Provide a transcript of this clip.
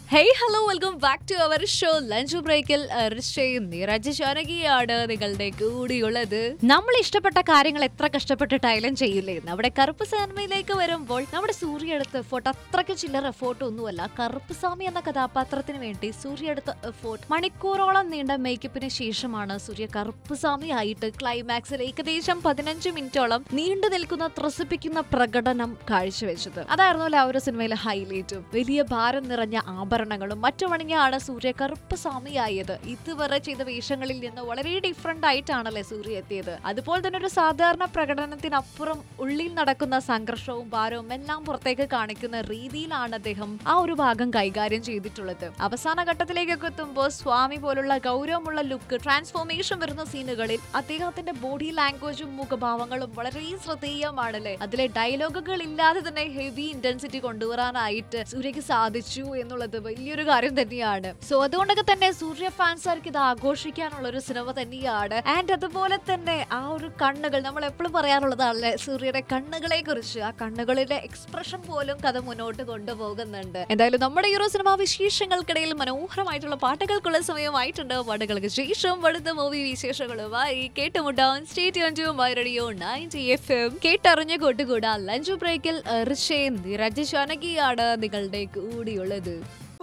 hey hello welcome back to our show lunch ബ്രേക്കിൽ ഋഷയും നിരജ് ജാനകിയാണ് നിങ്ങളുടെ കൂടിയുള്ളത് നമ്മൾ ഇഷ്ടപ്പെട്ട കാര്യങ്ങൾ എത്ര കഷ്ടപ്പെട്ടിട്ടായാലും ചെയ്യില്ലേ നമ്മുടെ കറുപ്പ് സിനിമയിലേക്ക് വരുമ്പോൾ നമ്മുടെ സൂര്യ എടുത്ത എഫോർട്ട് അത്രയ്ക്ക് ചില്ലറ എഫോർട്ട് ഒന്നുമല്ല കറുപ്പ് സ്വാമി എന്ന കഥാപാത്രത്തിന് വേണ്ടി സൂര്യ എടുത്ത എഫോർട്ട് മണിക്കൂറോളം നീണ്ട മേക്കപ്പിന് ശേഷമാണ് സൂര്യ കറുപ്പ് സ്വാമി ആയിട്ട് ക്ലൈമാക്സിൽ ഏകദേശം പതിനഞ്ച് മിനിറ്റോളം നീണ്ടു നിൽക്കുന്ന ത്രസിപ്പിക്കുന്ന പ്രകടനം കാഴ്ചവെച്ചത് അതായിരുന്നല്ലോ ആ ഒരു സിനിമയിലെ ഹൈലൈറ്റും വലിയ ഭാരം നിറഞ്ഞ ആഭരണങ്ങളും മറ്റുമണിഞ്ഞാണ് സൂര്യ കറുപ്പ് സ്വാമിയായത് ഇതുവരെ ചെയ്ത വേഷങ്ങളിൽ നിന്ന് വളരെ ഡിഫറെന്റ് ആയിട്ടാണല്ലേ സൂര്യ എത്തിയത് അതുപോലെ തന്നെ ഒരു സാധാരണ പ്രകടനത്തിനപ്പുറം ഉള്ളിൽ നടക്കുന്ന സംഘർഷവും ഭാരവും എല്ലാം പുറത്തേക്ക് കാണിക്കുന്ന രീതിയിലാണ് അദ്ദേഹം ആ ഒരു ഭാഗം കൈകാര്യം ചെയ്തിട്ടുള്ളത് അവസാന ഘട്ടത്തിലേക്കൊക്കെ എത്തുമ്പോൾ സ്വാമി പോലുള്ള ഗൗരവമുള്ള ലുക്ക് ട്രാൻസ്ഫോർമേഷൻ വരുന്ന സീനുകളിൽ അദ്ദേഹത്തിന്റെ ബോഡി ലാംഗ്വേജും മുഖഭാവങ്ങളും വളരെ ശ്രദ്ധേയമാണല്ലേ അതിലെ ഡയലോഗുകൾ ഇല്ലാതെ തന്നെ ഹെവി ഇന്റൻസിറ്റി കൊണ്ടുവരാനായിട്ട് സൂര്യക്ക് സാധിച്ചു എന്നുള്ളത് വലിയൊരു കാര്യം തന്നെയാണ് സോ അതുകൊണ്ടൊക്കെ തന്നെ സൂര്യ ഫാൻസുകാർക്ക് ഇത് ആഘോഷിക്കാനുള്ള ഒരു സിനിമ തന്നെയാണ് ആൻഡ് അതുപോലെ തന്നെ ആ ഒരു കണ്ണുകൾ നമ്മൾ എപ്പോഴും പറയാറുള്ളതാണല്ലേ സൂര്യയുടെ കണ്ണുകളെ കുറിച്ച് ആ കണ്ണുകളിലെ എക്സ്പ്രഷൻ പോലും കഥ മുന്നോട്ട് കൊണ്ടുപോകുന്നുണ്ട് എന്തായാലും നമ്മുടെ ഈ ഒരു സിനിമ വിശേഷങ്ങൾക്കിടയിൽ മനോഹരമായിട്ടുള്ള പാട്ടുകൾക്കുള്ള സമയമായിട്ടുണ്ട് പാട്ടുകൾക്ക് ശേഷം അടുത്ത മൂവി വിശേഷങ്ങളുമായി കേട്ടുമുട്ടാൻ state my radio ninety F M കേട്ടറിഞ്ഞ് കൊട്ടുകൂടാ ലഞ്ച് ബ്രേക്കിൽ ഋഷയും നിരജ് ജാനകിയാണ് നിങ്ങളുടെ കൂടിയുള്ളത്